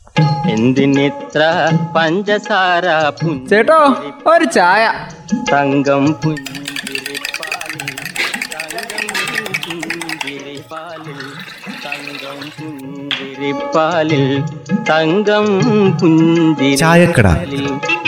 എന്തിനിത്ര പഞ്ചസാര പുഞ്ചിരിപ്പാലിൽ ചേട്ടോ ഒരു ചായ തങ്കം പുഞ്ചിരിപ്പാലിൽ തങ്കം പുഞ്ചിരിപ്പാലിൽ തങ്കം പുഞ്ചിരിപ്പാലിൽ തങ്കം ചായക്കട. പുഞ്ചിരിപ്പാലിൽ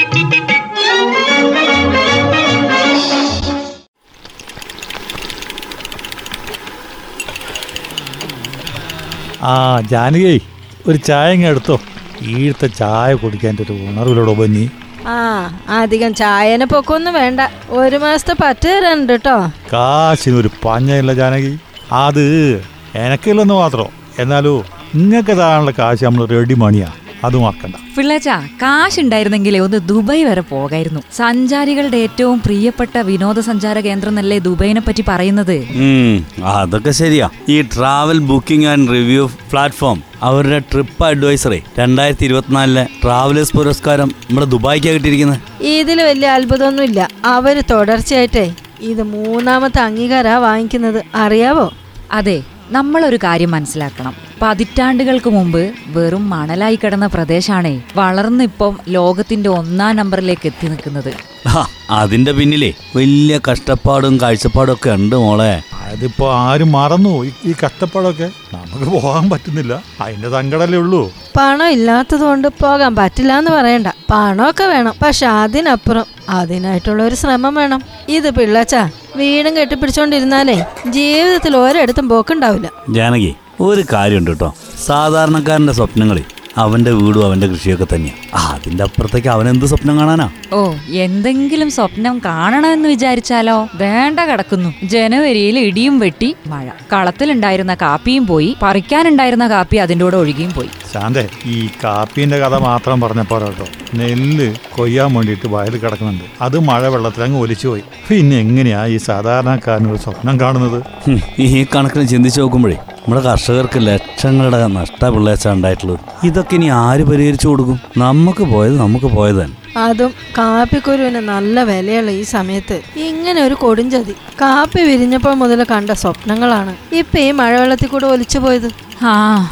ആ ജാനകി ഒരു ചായ ഇങ്ങ് എടുത്തോ ഈഴത്തെ ചായ കുടിക്കാൻ ഒരു ഉണർവിലോടോ ബന്നി ആ അധികം ചായന പൊക്കൊന്നും വേണ്ട ഒരു മാസത്തെ പറ്റ് തരാനുണ്ട് കേട്ടോ കാശിന് ഒരു പഞ്ഞയില്ല ജാനകി അത് എനക്കില്ലെന്ന് മാത്രം എന്നാലും നിങ്ങൾക്ക് താനുള്ള കാശ് നമ്മൾ റെഡി മണിയാ അത് മറക്കണ്ട പിള്ളേച്ച കാശുണ്ടായിരുന്നെങ്കിലേ ഒന്ന് ദുബായ് വരെ പോകായിരുന്നു സഞ്ചാരികളുടെ ഏറ്റവും പ്രിയപ്പെട്ട വിനോദസഞ്ചാര കേന്ദ്രം എന്നല്ലേ ദുബൈനെ പറ്റി പറയുന്നത് ഉം, അതൊക്കെ ശരിയാ ഈ travel booking and review platform അവരുടെ ട്രിപ്പ് അഡ്വൈസറി രണ്ടായിരത്തി ഇരുപത്തിനാലിലെ ട്രാവലേഴ്സ് പുരസ്കാരം നമ്മുടെ ദുബായിക്കാ കിട്ടിയിരിക്കുന്നത് ഇതിൽ വലിയ അത്ഭുതമൊന്നുമില്ല അവര് തുടർച്ചയായിട്ടേ ഇത് മൂന്നാമത്തെ അംഗീകാരാ വാങ്ങിക്കുന്നത് അറിയാവോ അതെ നമ്മളൊരു കാര്യം മനസ്സിലാക്കണം പതിറ്റാണ്ടുകൾക്ക് മുമ്പ് വെറും മണലായി കിടന്ന പ്രദേശാണേ വളർന്നിപ്പം ലോകത്തിന്റെ ഒന്നാം നമ്പറിലേക്ക് എത്തി നിൽക്കുന്നത് ഹാ, അതിന്റെ പിന്നിലേ വലിയ കഷ്ടപ്പാടും കാഴ്ചപ്പാടും ഒക്കെ ഉണ്ട് മോളെ അതിപ്പോ ആരും മറന്നു ഈ- ഈ കഷ്ടപ്പാടൊക്കെ നമുക്ക് പോകാൻ പറ്റുന്നില്ല അതിന്റെ സങ്കടല്ലേ ഉള്ളൂ പണം ഇല്ലാത്തത് കൊണ്ട് പോകാൻ പറ്റില്ല എന്ന് പറയണ്ട പണമൊക്കെ വേണം പക്ഷെ അതിനപ്പുറം അതിനായിട്ടുള്ള ഒരു ശ്രമം വേണം ഇത് പിള്ളച്ച വീടും കെട്ടിപ്പിടിച്ചോണ്ടിരുന്നാലേ ജീവിതത്തിൽ ഒരിടത്തും പോക്കുണ്ടാവില്ല ജാനകി ഒരു കാര്യമുണ്ട് കേട്ടോ സാധാരണക്കാരന്റെ സ്വപ്നങ്ങളെ അവന്റെ വീടും അവന്റെ കൃഷിയൊക്കെ തന്നെയാ അതിന്റെ അപ്പുറത്തേക്ക് അവൻ എന്ത് സ്വപ്നം കാണാനാ ഓ എന്തെങ്കിലും സ്വപ്നം കാണണമെന്ന് വിചാരിച്ചാലോ വേണ്ട കിടക്കുന്നു ജനുവരിയിൽ ഇടിയും വെട്ടി മഴ കളത്തിലുണ്ടായിരുന്ന കാപ്പിയും പോയി പറിക്കാനുണ്ടായിരുന്ന കാപ്പി അതിൻ്റെ കൂടെ ഒഴുകിയും പോയി ശാന്തേ ഈ കാപ്പീന്റെ കഥ മാത്രം പറഞ്ഞപ്പോ കേട്ടോ നെല്ല് കൊയ്യാൻ വേണ്ടിയിട്ട് വയൽ കിടക്കുന്നുണ്ട് അത് മഴ വെള്ളത്തിൽ അങ്ങ് ഒലിച്ചു പോയി പിന്നെ എങ്ങനെയാ ഈ സാധാരണക്കാരന് ഒരു സ്വപ്നം കാണുന്നത് ഹും, ഈ കണക്കിന് ചിന്തിച്ചു നോക്കുമ്പോഴേ നമ്മുടെ കർഷകർക്ക് ലക്ഷങ്ങളുടെ നഷ്ട പിള്ളേച്ച ഉണ്ടായിട്ടുള്ളത് ഇതൊക്കെ ഇനി ആര് പരിഹരിച്ചു കൊടുക്കും നമുക്ക് പോയത് നമുക്ക് പോയത് തന്നെ അതും കാപ്പിക്കുരുവിന് നല്ല വിലയുള്ള ഈ സമയത്ത് ഇങ്ങനെ ഒരു കൊടുംചതി കാപ്പി വിരിഞ്ഞപ്പോൾ മുതൽ കണ്ട സ്വപ്നങ്ങളാണ് ഇപ്പൊ ഈ മഴവെള്ളത്തിൽ കൂടെ ഒലിച്ചു പോയത് ആ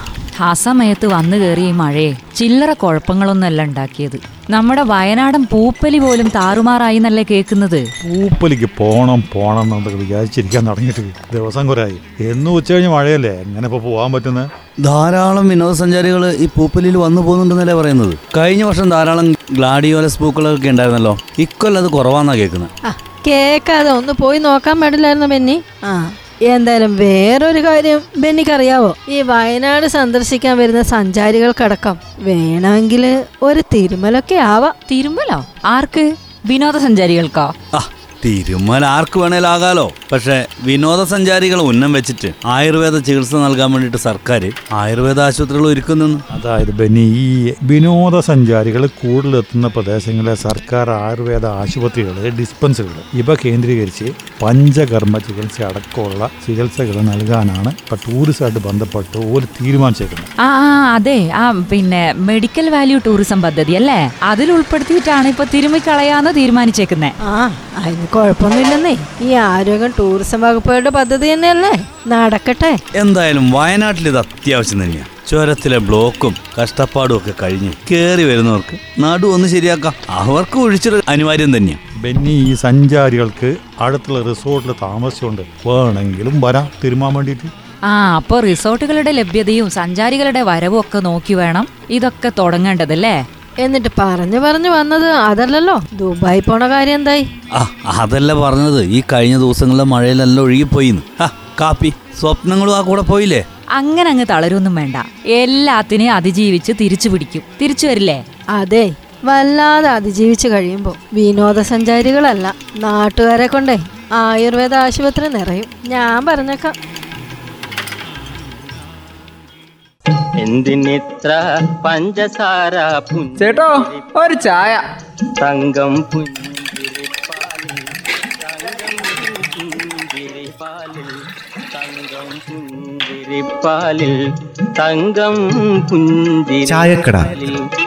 ആ സമയത്ത് വന്നു കയറിയ ഈ മഴയെ ചില്ലറ കുഴപ്പങ്ങളൊന്നല്ല ഉണ്ടാക്കിയത് നമ്മുടെ വയനാടൻ പൂപ്പലി പോലും താറുമാറായി എന്നല്ലേ കേൾക്കുന്നത് പൂപ്പലിക്ക് പോണം പോണം എന്നൊക്കെ വിചാരിച്ചിരിക്കാൻ തുടങ്ങിയിട്ട് ദിവസം കുറായി എന്നും ഉച്ച കഴിഞ്ഞ് മഴയല്ലേ എങ്ങനെ ഇപ്പൊ പോകാൻ പറ്റുന്നത് ധാരാളം വിനോദസഞ്ചാരികൾ ഈ പൂപ്പലിൽ വന്നു പോകുന്നുണ്ടെന്നല്ലേ പറയുന്നത് കഴിഞ്ഞ വർഷം ധാരാളം ഗ്ലാഡിയോലസ് പൂക്കളൊക്കെ ഉണ്ടായിരുന്നല്ലോ ഇക്കൊല്ലം അത് കുറവാന്നാ കേൾക്കുന്നത് ആ കേക്കാതെ ഒന്ന് പോയി നോക്കാൻ പാടില്ലായിരുന്നു ബെന്നി ആ എന്തായാലും വേറൊരു കാര്യം ബെന്നിക്ക് അറിയാവോ ഈ വയനാട് സന്ദർശിക്കാൻ വരുന്ന സഞ്ചാരികൾക്കടക്കം വേണമെങ്കിൽ ഒരു തിരുമലൊക്കെ ആവാം തിരുമലോ ആർക്ക് വിനോദസഞ്ചാരികൾക്കോ ആ തിരുമല ആർക്ക് വേണേലും ആകാലോ പക്ഷെ വിനോദസഞ്ചാരികൾ ഉന്നം വെച്ചിട്ട് ആയുർവേദ ചികിത്സ നൽകാൻ വേണ്ടിയിട്ട് സർക്കാർ ആയുർവേദ ആശുപത്രികൾ ഒരുക്കുന്നു അതായത് ബെന്നി ഈ വിനോദസഞ്ചാരികൾ കൂടുതലെത്തുന്ന പ്രദേശങ്ങളിലെ സർക്കാർ ആയുർവേദ ആശുപത്രികൾ ഡിസ്പെൻസറികൾ ഇവ കേന്ദ്രീകരിച്ച് പഞ്ചകർമ്മ ചികിത്സ അടക്കമുള്ള ചികിത്സകൾ നൽകാനാണ് ഇപ്പൊ ടൂറിസമായിട്ട് ബന്ധപ്പെട്ട് ഒരു തീരുമാനിച്ചേക്കുന്നത് ആ ആ അതെ ആ പിന്നെ മെഡിക്കൽ വാല്യൂ ടൂറിസം പദ്ധതി അല്ലേ അതിൽ ഉൾപ്പെടുത്തിയിട്ടാണ് ഇപ്പൊ തിരുമിക്കളയാന്ന് തീരുമാനിച്ചേക്കുന്നേ ആ അതിന് കുഴപ്പമൊന്നുമില്ലെന്നേ ഈ ആരോഗ്യം ടൂറിസം വകുപ്പുകളുടെ പദ്ധതി തന്നെയല്ലേ നടക്കട്ടെ എന്തായാലും വയനാട്ടിൽ ഇത് അത്യാവശ്യം തന്നെയാണ് ചുരത്തിലെ ബ്ലോക്കും കഷ്ടപ്പാടും ഒക്കെ കഴിഞ്ഞ് കയറി വരുന്നവർക്ക് നടു ഒന്ന് ശരിയാക്കാം അവർക്ക് ഒഴിച്ചൊരു അനിവാര്യം തന്നെയാണ് ബെന്നി ഈ സഞ്ചാരികൾക്ക് അടുത്തുള്ള റിസോർട്ടിൽ താമസിച്ചുകൊണ്ട് വേണമെങ്കിലും വരാം തിരുമാൻ വേണ്ടിയിട്ട് ആ അപ്പോൾ റിസോർട്ടുകളുടെ ലഭ്യതയും സഞ്ചാരികളുടെ വരവും ഒക്കെ നോക്കി വേണം ഇതൊക്കെ തുടങ്ങേണ്ടതല്ലേ എന്നിട്ട് പറഞ്ഞു പറഞ്ഞു വന്നത് അതല്ലല്ലോ ദുബായി പോണ കാര്യം എന്തായി ആ അതല്ല പറഞ്ഞത് ഈ കഴിഞ്ഞ ദിവസങ്ങളിലെ മഴയിലെല്ലാം ഒഴുകിപ്പോയിന്ന് ആ കാപ്പി സ്വപ്നങ്ങളും ആ കൂടെ പോയില്ലേ അങ്ങനെ അങ്ങ് തളരൊന്നും വേണ്ട എല്ലാത്തിനെയും അതിജീവിച്ച് തിരിച്ചു പിടിക്കും തിരിച്ചു വരില്ലേ അതെ വല്ലാതെ അതിജീവിച്ച് കഴിയുമ്പോൾ വിനോദസഞ്ചാരികളല്ല നാട്ടുകാരെ കൊണ്ടേ ആയുർവേദ ആശുപത്രി നിറയും ഞാൻ പറഞ്ഞേക്കാം എന്തിനിത്ര പഞ്ചസാര ചേട്ടോ ഒരു ചായ തങ്കം പുഞ്ചിരിപ്പാലിൽ തങ്കം പുഞ്ചിരിപ്പാലിൽ തങ്കം പുഞ്ചിരിപ്പാലിൽ തങ്കം ചായക്കട. പുഞ്ചിരിപ്പാലിൽ